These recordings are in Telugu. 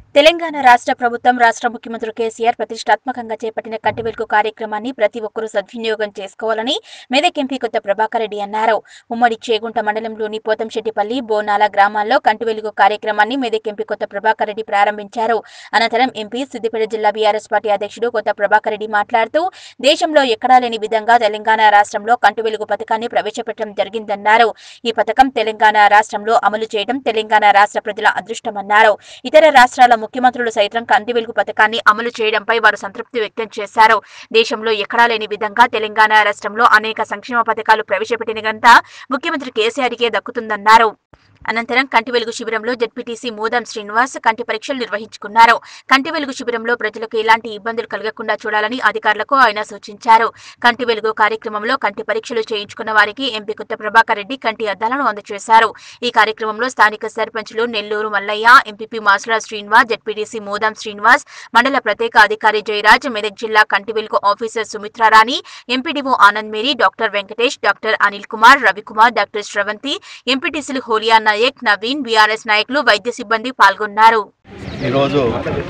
తెలంగాణ రాష్ట్ర ప్రభుత్వం రాష్ట్ర ముఖ్యమంత్రి కేసీఆర్ ప్రతిష్టాత్మకంగా చేపట్టిన కంటి వెలుగు కార్యక్రమాన్ని ప్రతి ఒక్కరూ సద్వినియోగం చేసుకోవాలని మెదక్ ఎంపీ కొత్త ప్రభాకర్ రెడ్డి అన్నారు ఉమ్మడి చేగుంట మండలంలోని పోతంశెట్టిపల్లి బోనాల గ్రామాల్లో కంటి వెలుగు కార్యక్రమాన్ని మెదక్ ఎంపీ కొత్త ప్రభాకర్ రెడ్డి ప్రారంభించారు అనంతరం ఎంపీ సిద్దిపేట జిల్లా బీఆర్ఎస్ పార్టీ అధ్యక్షుడు కొత్త ప్రభాకర్ రెడ్డి మాట్లాడుతూ దేశంలో ఎక్కడా లేని విధంగా తెలంగాణ రాష్ట్రంలో కంటి వెలుగు పథకాన్ని ప్రవేశపెట్టడం జరిగిందన్నారు ఈ పథకం తెలంగాణ రాష్ట్రంలో అమలు చేయడం తెలంగాణ రాష్ట్ర ప్రజల అదృష్టమన్నారు ఇతర రాష్ట్రాల ముఖ్యమంత్రులు సైతం కంటి వెలుగు పథకాన్ని అమలు చేయడంపై వారు సంతృప్తి వ్యక్తం చేశారు దేశంలో ఎక్కడా లేని విధంగా తెలంగాణ రాష్ట్రంలో అనేక సంక్షేమ పథకాలు ప్రవేశపెట్టిన ఘనత ముఖ్యమంత్రి కేసీఆర్కే దక్కుతుందన్నారు అనంతరం కంటి వెలుగు శిబిరంలో జడ్పీటీసీ మోదం శ్రీనివాస్ కంటి పరీక్షలు నిర్వహించుకున్నారు కంటి వెలుగు శిబిరంలో ప్రజలకు ఎలాంటి ఇబ్బందులు కలగకుండా చూడాలని అధికారులకు ఆయన సూచించారు కంటి వెలుగు కార్యక్రమంలో కంటి పరీక్షలు చేయించుకున్న వారికి ఎంపీ కొత్త ప్రభాకర్ రెడ్డి కంటి అద్దాలను అందజేశారు ఈ కార్యక్రమంలో స్థానిక సర్పంచులు నెల్లూరు మల్లయ్య ఎంపీపీ మాసుల శ్రీనివాస్ జడ్పీటీసీ మోదం శ్రీనివాస్ మండల ప్రత్యేక అధికారి జయరాజ్ మెదక్ జిల్లా Kanti Velugu officer Sumitrarani MPDO Anand Mary doctor Venkatesh doctor Anil Kumar Ravikumar doctor Sravanthi ఎంపీటీసీలు హోలియా నాయక్ నవీన్ బీఆర్ఎస్ నాయకులు వైద్య సిబ్బంది పాల్గొన్నారు ఈరోజు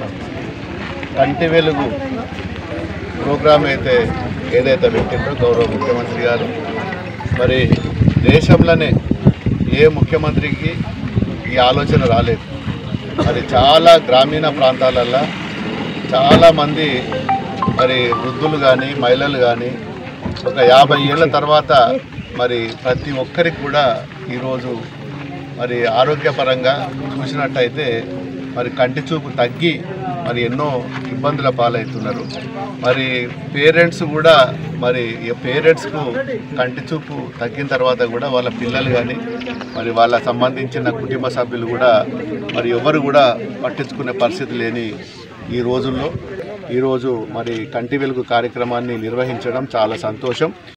కంటి వెలుగు ప్రోగ్రామ్ అయితే ఏదైతే పెట్టిందో గౌరవ ముఖ్యమంత్రి గారు మరి దేశంలోనే ఏ ముఖ్యమంత్రికి ఈ ఆలోచన రాలేదు మరి చాలా గ్రామీణ ప్రాంతాలల్లో చాలామంది మరి వృద్ధులు కానీ మహిళలు కానీ ఒక యాభై ఏళ్ళ తర్వాత మరి ప్రతి ఒక్కరికి కూడా ఈరోజు మరి ఆరోగ్యపరంగా చూసినట్టయితే మరి కంటి చూపు తగ్గి మరి ఎన్నో ఇబ్బందుల పాలవుతున్నారు మరి పేరెంట్స్ కూడా మరి ఈ పేరెంట్స్కు కంటి చూపు తగ్గిన తర్వాత కూడా వాళ్ళ పిల్లలు కానీ మరి వాళ్ళ సంబంధించిన కుటుంబ సభ్యులు కూడా మరి ఎవరు కూడా పట్టించుకునే పరిస్థితి లేని ఈ రోజుల్లో ఈరోజు మరి కంటి వెలుగు కార్యక్రమాన్ని నిర్వహించడం చాలా సంతోషం